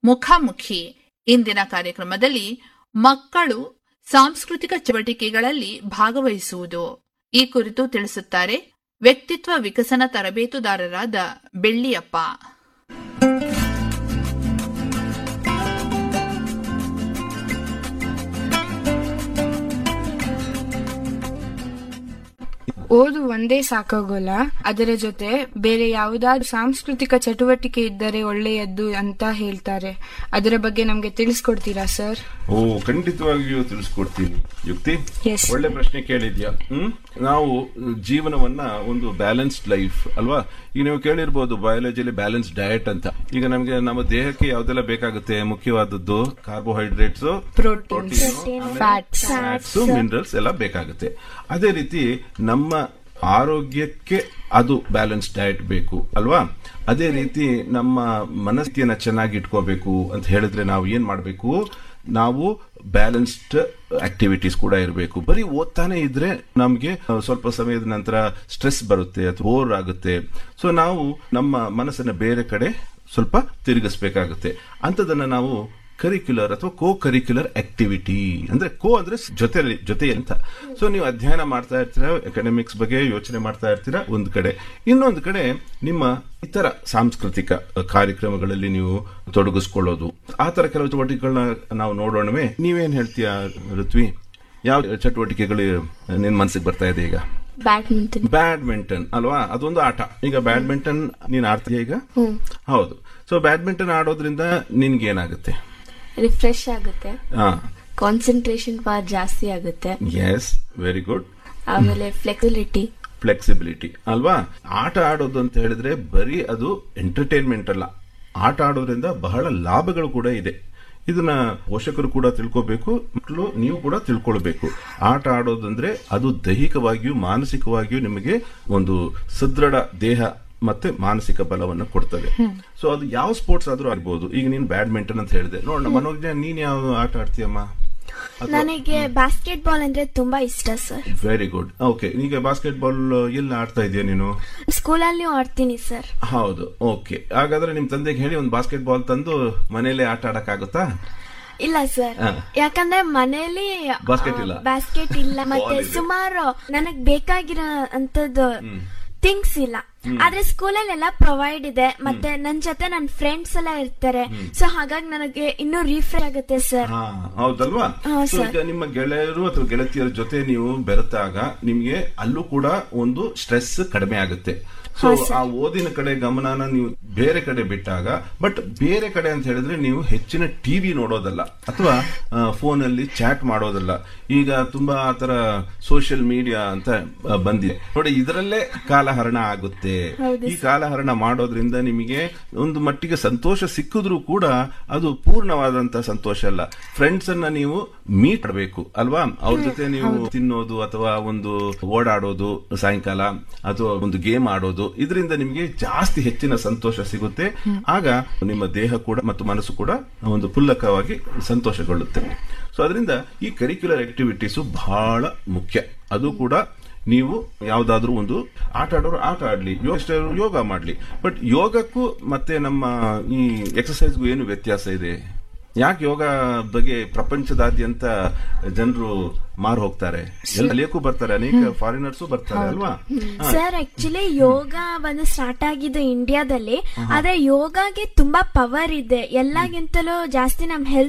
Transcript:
ಮುಖಾಮುಖಿ ಇಂದಿನ ಕಾರ್ಯಕ್ರಮದಲ್ಲಿ ಮಕ್ಕಳು ಸಾಂಸ್ಕೃತಿಕ ಚಟುವಟಿಕೆಗಳಲ್ಲಿ ಭಾಗವಹಿಸುವುದು ಈ ಕುರಿತು ತಿಳಿಸುತ್ತಾರೆ ವ್ಯಕ್ತಿತ್ವ ವಿಕಸನ ತರಬೇತುದಾರರಾದ ಬೆಳ್ಳಿಯಪ್ಪ ಓದು ಒಂದೇ ಸಾಕಾಗೋಲ್ಲ ಅದರ ಜೊತೆ ಬೇರೆ ಯಾವುದಾದ್ರೂ ಸಾಂಸ್ಕೃತಿಕ ಚಟುವಟಿಕೆ ಇದ್ದರೆ ಒಳ್ಳೆಯದ್ದು ಅಂತ ಹೇಳ್ತಾರೆ ಅದರ ಬಗ್ಗೆ ನಮ್ಗೆ ತಿಳಿಸ್ಕೊಡ್ತೀರಾ ಸರ್ ಓ ಖಂಡಿತವಾಗಿಯೂ ತಿಳಿಸ್ಕೊಡ್ತೀನಿ ಯುಕ್ತಿ Yes. ಒಳ್ಳೆ ಪ್ರಶ್ನೆ ಕೇಳಿದ್ಯಾ ಹ್ಮ್ ನಾವು ಜೀವನವನ್ನ ಒಂದು ಬ್ಯಾಲೆನ್ಸ್ಡ್ ಲೈಫ್ ಅಲ್ವಾ ಈಗ ನೀವು ಕೇಳಿರ್ಬೋದು ಬಯಾಲಜಿಲಿ ಬ್ಯಾಲೆನ್ಸ್ ಡಯಟ್ ಅಂತ ಈಗ ನಮಗೆ ನಮ್ಮ ದೇಹಕ್ಕೆ ಯಾವ್ದೆಲ್ಲ ಬೇಕಾಗುತ್ತೆ ಮುಖ್ಯವಾದದ್ದು carbohydrates proteins fats fats minerals ಎಲ್ಲ ಬೇಕಾಗುತ್ತೆ ಅದೇ ರೀತಿ ನಮ್ಮ ಆರೋಗ್ಯಕ್ಕೆ ಅದು ಬ್ಯಾಲೆನ್ಸ್ ಡಯಟ್ ಬೇಕು ಅಲ್ವಾ ಅದೇ ರೀತಿ ನಮ್ಮ ಮನಸ್ಥಿತಿಯನ್ನ ಚೆನ್ನಾಗಿ ಇಟ್ಕೋಬೇಕು ಅಂತ ಹೇಳಿದ್ರೆ ನಾವು ಏನ್ ಮಾಡಬೇಕು ನಾವು ಬ್ಯಾಲೆನ್ಸ್ಡ್ ಆಕ್ಟಿವಿಟೀಸ್ ಕೂಡ ಇರಬೇಕು ಬರೀ ಓದ್ತಾನೆ ಇದ್ರೆ ನಮಗೆ ಸ್ವಲ್ಪ ಸಮಯದ ನಂತರ ಸ್ಟ್ರೆಸ್ ಬರುತ್ತೆ ಅಥವಾ ಬೋರ್ ಆಗುತ್ತೆ ಸೊ ನಾವು ನಮ್ಮ ಮನಸ್ಸನ್ನ ಬೇರೆ ಕಡೆ ಸ್ವಲ್ಪ ತಿರುಗಿಸ್ಬೇಕಾಗುತ್ತೆ ಅಂಥದನ್ನ ನಾವು ಕರಿಕ್ಯುಲರ್ ಅಥವಾ ಕೋ ಕರಿಕ್ಯುಲರ್ ಆಕ್ಟಿವಿಟಿ ಅಂದ್ರೆ ಕೋ ಅಂದ್ರೆ ಜೊತೆಲಿ ಜೊತೆ ಅಂತ ಸೊ ನೀವು ಅಧ್ಯಯನ ಮಾಡ್ತಾ ಇರ್ತೀರಾ ಅಕಾಡೆಮಿಕ್ಸ್ ಬಗ್ಗೆ ಯೋಚನೆ ಮಾಡ್ತಾ ಇರ್ತೀರಾ ಒಂದು ಕಡೆ ಇನ್ನೊಂದು ಕಡೆ ನಿಮ್ಮ ಇತರ ಸಾಂಸ್ಕೃತಿಕ ಕಾರ್ಯಕ್ರಮಗಳಲ್ಲಿ ನೀವು ತೊಡಗಿಸ್ಕೊಳ್ಳೋದು ಆ ತರ ಕೆಲವು ಚಟುವಟಿಕೆಗಳನ್ನ ನಾವು ನೋಡೋಣವೇ ನೀವೇನ್ ಹೇಳ್ತೀಯಾ ಋತ್ವಿ ಯಾವ ಚಟುವಟಿಕೆಗಳು ನಿನ್ ಮನಸ್ಸಿಗೆ ಬರ್ತಾ ಇದೆ ಈಗ ಬ್ಯಾಡ್ಮಿಂಟನ್ ಬ್ಯಾಡ್ಮಿಂಟನ್ ಅಲ್ವಾ ಅದೊಂದು ಆಟ ಈಗ ಬ್ಯಾಡ್ಮಿಂಟನ್ ನೀನ್ ಆಡ್ತೀಯ ಈಗ ಹೌದು ಸೊ ಬ್ಯಾಡ್ಮಿಂಟನ್ ಆಡೋದ್ರಿಂದ ನಿನ್ಗೆ ಏನಾಗುತ್ತೆ ರಿಫ್ರೆಶ್ ಆಗುತ್ತೆ ಹಾ ಕಾನ್ಸಂಟ್ರೇಷನ್ ಪವರ್ ಜಾಸ್ತಿ ಆಗುತ್ತೆ ಎಸ್ ವೆರಿ ಗುಡ್ ಆಮೇಲೆ ಫ್ಲೆಕ್ಸಿಬಿಲಿಟಿ ಫ್ಲೆಕ್ಸಿಬಿಲಿಟಿ ಅಲ್ವಾ ಆಟ ಆಡೋದು ಅಂತ ಹೇಳಿದ್ರೆ ಬರೀ ಅದು ಎಂಟರ್ಟೈನ್ಮೆಂಟ್ ಅಲ್ಲ ಆಟ ಆಡೋದ್ರಿಂದ ಬಹಳ ಲಾಭಗಳು ಕೂಡ ಇದೆ ಇದನ್ನ ಪೋಷಕರು ಕೂಡ ತಿಳ್ಕೋಬೇಕು ಮಕ್ಕಳು ನೀವು ಕೂಡ ತಿಳ್ಕೊಳ್ಬೇಕು ಆಟ ಆಡೋದಂದ್ರೆ ಅದು ದೈಹಿಕವಾಗಿಯೂ ಮಾನಸಿಕವಾಗಿಯೂ ನಿಮಗೆ ಒಂದು ಸುದೃಢ ದೇಹ ಮತ್ತೆ ಮಾನಸಿಕ ಬಲವನ್ನು ಕೊಡ್ತದೆ ಸೊ ಅದು ಯಾವ ಸ್ಪೋರ್ಟ್ಸ್ ಆದ್ರೂ ಆಗ್ಬಹುದು ಈಗ ನೀನು ಬ್ಯಾಡ್ಮಿಂಟನ್ ಅಂತ ಹೇಳಿದೆ ನೋಡೋಣ ಮನೋಜ್ಞ ನೀನ್ ಯಾವ ಆಟ ಆಡ್ತೀಯಮ್ಮ ನನಗೆ ಬಾಸ್ಕೆಟ್ ಬಾಲ್ ಅಂದ್ರೆ ತುಂಬಾ ಇಷ್ಟ ಸರ್ ವೆರಿ ಗುಡ್ ಓಕೆ ಈಗ ಬಾಸ್ಕೆಟ್ ಬಾಲ್ ಎಲ್ಲ ಆಡ್ತಾ ಇದೆಯಾ ನೀನು ಸ್ಕೂಲಲ್ಲಿ ಆಡ್ತೀನಿ ಸರ್ ಹೌದು ಓಕೆ ಹಾಗಾದ್ರೆ ನಿಮ್ ತಂದೆಗೆ ಹೇಳಿ ಒಂದು ಬಾಸ್ಕೆಟ್ ಬಾಲ್ ತಂದು ಮನೇಲೆ ಆಟ ಆಡಕ್ಕಾಗುತ್ತಾ ಇಲ್ಲ ಸರ್ ಹಾ. ಯಾಕಂದ್ರೆ ಮನೆಯಲ್ಲಿ Basket ಇಲ್ಲ. ಬಾಸ್ಕೆಟ್ ಇಲ್ಲ ಮತ್ತೆ Ball ಇದೆ. ಸುಮಾರು ನನಗ್ ಬೇಕಾಗಿರೋ ಅಂತದ್ದು ಥಿಂಗ್ಸ್ ಇಲ್ಲ ಆದ್ರೆ ಸ್ಕೂಲಲ್ಲಿ ಎಲ್ಲ ಪ್ರೊವೈಡ್ ಇದೆ ಮತ್ತೆ ನನ್ ಜೊತೆ ನನ್ ಫ್ರೆಂಡ್ಸ್ ಎಲ್ಲ ಇರ್ತಾರೆ ಸೊ ಹಾಗಾಗಿ ನನಗೆ ಇನ್ನೂ ರೀಫ್ರೆಶ್ ಆಗುತ್ತೆ ಸರ್ ಹಾ ಹೌದಲ್ವಾ ಹಾ, So, sir. ಈಗ ನಿಮ್ಮ ಗೆಳೆಯರು ಅಥವಾ ಗೆಳತಿಯರ ಜೊತೆ ನೀವು ಬೆರೆತಾಗ ನಿಮ್ಗೆ ಅಲ್ಲೂ ಕೂಡ ಒಂದು ಸ್ಟ್ರೆಸ್ ಕಡಿಮೆ ಆಗುತ್ತೆ ಸೊ ಆ ಓದಿನ ಕಡೆ ಗಮನನ ನೀವು ಬೇರೆ ಕಡೆ ಬಿಟ್ಟಾಗ ಬಟ್ ಬೇರೆ ಕಡೆ ಅಂತ ಹೇಳಿದ್ರೆ ನೀವು ಹೆಚ್ಚಿನ ಟಿವಿ ನೋಡೋದಲ್ಲ ಅಥವಾ ಫೋನ್ ಅಲ್ಲಿ ಚಾಟ್ ಮಾಡೋದಲ್ಲ ಈಗ ತುಂಬಾ ಆತರ ಸೋಷಿಯಲ್ ಮೀಡಿಯಾ ಅಂತ ಆ, ಬಂದಿದೆ ನೋಡಿ ಇದರಲ್ಲೇ ಕಾಲಹರಣ ಆಗುತ್ತೆ ಈ ಕಾಲಹರಣ ಮಾಡೋದ್ರಿಂದ ನಿಮಗೆ ಒಂದು ಮಟ್ಟಿಗೆ ಸಂತೋಷ ಸಿಕ್ಕಿದ್ರೂ ಕೂಡ ಅದು ಪೂರ್ಣವಾದಂತ ಸಂತೋಷ ಅಲ್ಲ ಫ್ರೆಂಡ್ಸ್ ಅನ್ನ ನೀವು ಮೀಟ್ ಮಾಡಬೇಕು ಅಲ್ವಾ ಅವ್ರ ಜೊತೆ ನೀವು ತಿನ್ನೋದು ಅಥವಾ ಒಂದು ಓಡಾಡೋದು ಸಾಯಂಕಾಲ ಅಥವಾ ಒಂದು ಗೇಮ್ ಆಡೋದು ಇದರಿಂದ ನಿಮಗೆ ಜಾಸ್ತಿ ಹೆಚ್ಚಿನ ಸಂತೋಷ ಸಿಗುತ್ತೆ ಆಗ ನಿಮ್ಮ ದೇಹ ಕೂಡ ಮತ್ತು ಮನಸ್ಸು ಕೂಡ ಒಂದು ಪುಲ್ಲಕವಾಗಿ ಸಂತೋಷಗೊಳ್ಳುತ್ತೆ ಸೊ ಅದರಿಂದ ಈ ಕರಿಕ್ಯುಲರ್ ಆಕ್ಟಿವಿಟೀಸು ಬಹಳ ಮುಖ್ಯ ಅದು ಕೂಡ ನೀವು ಯಾವ್ದಾದ್ರೂ ಒಂದು ಆಟ ಆಡೋರು ಆಟ ಆಡ್ಲಿ ಯೋಗ ಇಷ್ಟರು ಯೋಗ ಮಾಡ್ಲಿ ಬಟ್ ಯೋಗಕ್ಕೂ ಮತ್ತೆ ನಮ್ಮ ಈ ಎಕ್ಸಸೈಸ್ಗೂ ಏನು ವ್ಯತ್ಯಾಸ ಇದೆ ಯಾಕೆ ಯೋಗ ಬಗ್ಗೆ ಪ್ರಪಂಚದಾದ್ಯಂತ ಜನರು ಮಾರು ಹೋಗ್ತಾರೆ ಎಲ್ಲ ಕಲಿಯಕ್ಕೂ ಬರ್ತಾರೆ ಅನೇಕ ಫಾರಿನರ್ಸು ಬರ್ತಾರೆ ಅಲ್ವಾ ಹಾ. ಸರ್ ಆಕ್ಚುಲಿ ಯೋಗ ಬಂದು ಸ್ಟಾರ್ಟ್ ಆಗಿದ್ದು ಇಂಡಿಯಾದಲ್ಲಿ ಆದ್ರೆ ಯೋಗಾಗೆ ತುಂಬಾ ಪವರ್ ಇದೆ ಎಲ್ಲಾಗಿಂತಲೂ ಜಾಸ್ತಿ ನಮ್ ಹೆಲ್ತ್